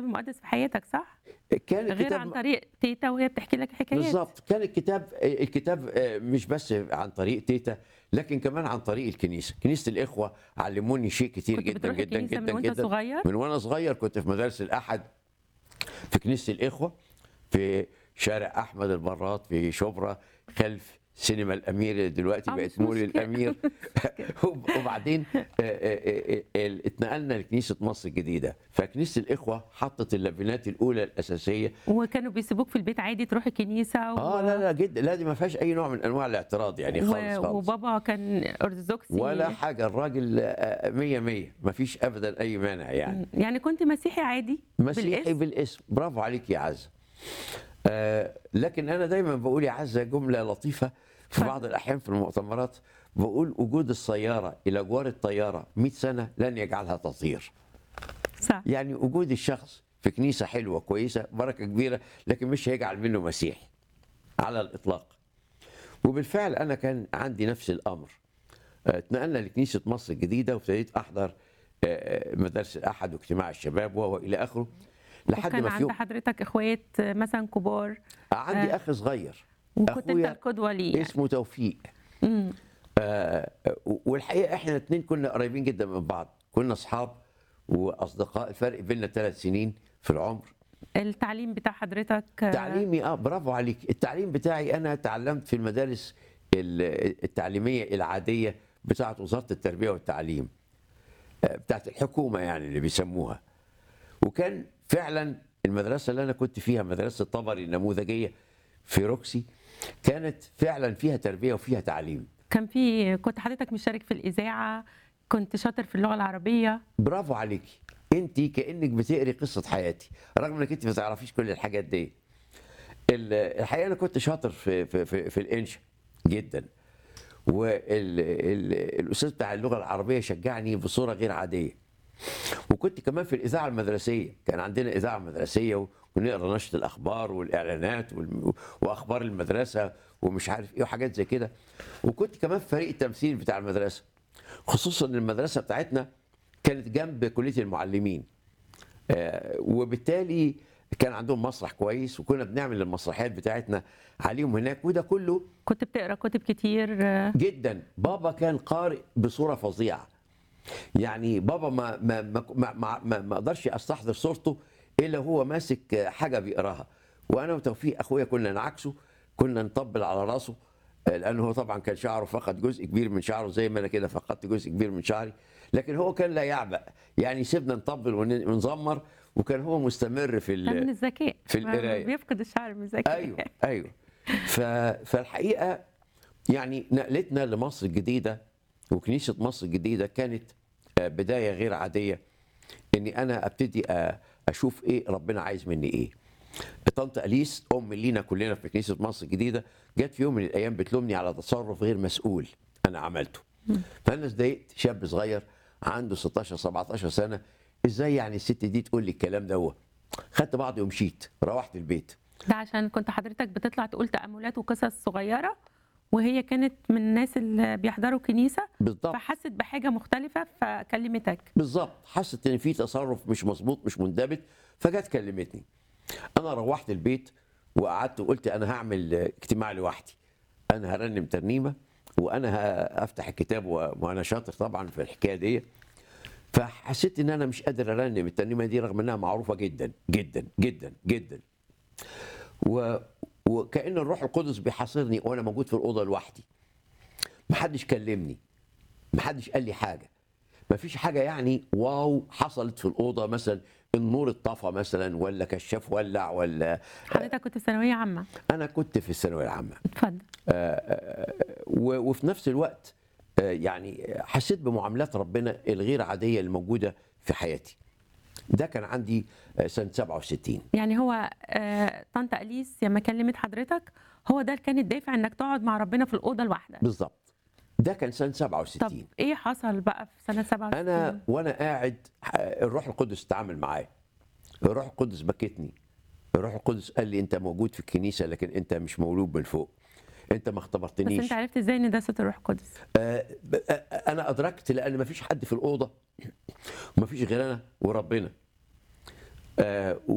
الكتاب المقدس في حياتك صح؟ كان غير الكتاب عن طريق تيتا وهي بتحكي لك حكايات بالظبط كان الكتاب الكتاب آه، مش بس عن طريق تيتا لكن كمان عن طريق الكنيسه كنيسه الاخوه علموني شيء كتير كنت جدا بتروح جدا الكنيسة جدا من وانت جدا صغير؟ من وانا صغير كنت في مدارس الاحد في كنيسه الاخوه في شارع احمد البرات في شبرا خلف سينما الامير اللي دلوقتي آه، بقت مش مول مشكلة. الامير وبعدين آه، آه، آه، آه، اتنقلنا لكنيسه مصر الجديده فكنيسه الاخوه حطت اللبنات الاولى الاساسيه وكانوا بيسيبوك في البيت عادي تروح الكنيسه و... اه لا لا جدا لا دي ما فيهاش اي نوع من انواع الاعتراض يعني خالص و... خالص وبابا كان ارثوذكسي ولا حاجه الراجل آه، مية مية ما فيش ابدا اي مانع يعني يعني كنت مسيحي عادي مسيحي بالاسم؟ بالاسم برافو عليك يا عزه آه لكن انا دايما بقول يا عزه جمله لطيفه في اتفضل. بعض الاحيان في المؤتمرات بقول وجود السياره الى جوار الطياره 100 سنه لن يجعلها تطير صح يعني وجود الشخص في كنيسه حلوه كويسه بركه كبيره لكن مش هيجعل منه مسيحي على الاطلاق وبالفعل انا كان عندي نفس الامر آه، اتنقلنا لكنيسه مصر الجديده وابتديت احضر آه، مدارس الاحد واجتماع الشباب والى اخره لحد وكان ما في عند يوم حضرتك اخوات مثلا كبار عندي آه. اخ صغير وكنت انت أخويا القدوه ليه يعني. اسمه توفيق مم. آه، والحقيقه احنا الاثنين كنا قريبين جدا من بعض كنا اصحاب واصدقاء الفرق بيننا ثلاث سنين في العمر التعليم بتاع حضرتك آه، تعليمي اه برافو عليك التعليم بتاعي انا تعلمت في المدارس ال- التعليميه العاديه بتاعه وزاره التربيه والتعليم آه، بتاعه الحكومه يعني اللي بيسموها وكان فعلا المدرسه اللي انا كنت فيها مدرسه طبري النموذجيه في روكسي كانت فعلا فيها تربيه وفيها تعليم كان في كنت حضرتك مشترك في الاذاعه كنت شاطر في اللغه العربيه برافو عليكي انت كانك بتقري قصه حياتي رغم انك انت ما تعرفيش كل الحاجات دي ال- الحقيقه انا كنت شاطر في في في, في الانشا جدا والاستاذ بتاع اللغه العربيه شجعني بصوره غير عاديه وكنت كمان في الاذاعه المدرسيه كان عندنا اذاعه مدرسيه ونقرا نشره الاخبار والاعلانات والم- واخبار المدرسه ومش عارف ايه وحاجات زي كده وكنت كمان في فريق التمثيل بتاع المدرسه خصوصا ان المدرسه بتاعتنا كانت جنب كليه المعلمين آه، وبالتالي كان عندهم مسرح كويس وكنا بنعمل المسرحيات بتاعتنا عليهم هناك وده كله كنت بتقرا كتب كتير آه، جدا بابا كان قارئ بصوره فظيعه يعني بابا ما ما ما ما, ما, ما, ما اقدرش استحضر صورته الا هو ماسك حاجه بيقراها وانا وتوفيق اخويا كنا نعكسه كنا نطبل على راسه لانه هو طبعا كان شعره فقد جزء كبير من شعره زي ما انا كده فقدت جزء كبير من شعري لكن هو كان لا يعبأ يعني سيبنا نطبل ون- ونزمر وكان هو مستمر في ال- ده من الذكاء في ما القراية. بيفقد الشعر من الذكاء ايوه ايوه ف... فالحقيقه يعني نقلتنا لمصر الجديده وكنيسه مصر الجديده كانت آه، بدايه غير عاديه اني انا ابتدي آه، اشوف ايه ربنا عايز مني ايه طنط اليس ام لينا كلنا في كنيسه مصر الجديده جت في يوم من الايام بتلومني على تصرف غير مسؤول انا عملته فانا اتضايقت شاب صغير عنده 16 17 سنه ازاي يعني الست دي تقول لي الكلام ده خدت بعضي ومشيت روحت البيت ده عشان كنت حضرتك بتطلع تقول تأملات وقصص صغيرة وهي كانت من الناس اللي بيحضروا كنيسة بالضبط فحست بحاجة مختلفة فكلمتك بالظبط حست ان في تصرف مش مظبوط مش منضبط فجت كلمتني انا روحت البيت وقعدت وقلت انا هعمل اجتماع لوحدي انا هرنم ترنيمه وانا هفتح الكتاب و- وانا شاطر طبعا في الحكايه دي فحسيت ان انا مش قادر ارنم الترنيمه دي رغم انها معروفه جدا جدا جدا جدا و... وكان الروح القدس بيحاصرني وانا موجود في الاوضه لوحدي محدش كلمني محدش قال لي حاجه مفيش حاجه يعني واو حصلت في الاوضه مثلا النور اتطفى مثلا ولا كشاف ولع ولا حضرتك كنت في ثانوية عامة انا كنت في الثانويه العامه اتفضل و- وفي نفس الوقت آه، يعني حسيت بمعاملات ربنا الغير عاديه الموجوده في حياتي ده كان عندي آه، سنه 67 يعني هو آه، طنط أليس لما كلمت حضرتك هو ده اللي كان الدافع انك تقعد مع ربنا في الأوضة لوحدك بالظبط ده كان سنه طب 67 ايه حصل بقى في سنة 67 انا وانا قاعد آه، الروح القدس اتعامل معايا الروح القدس بكتني الروح القدس قال لي انت موجود في الكنيسه لكن انت مش مولود من فوق انت ما بس اختبرتنيش انت عرفت ازاي ان ده صوت الروح القدس آه، ب- آه، انا ادركت لان ما فيش حد في الاوضه ما فيش غير انا وربنا آه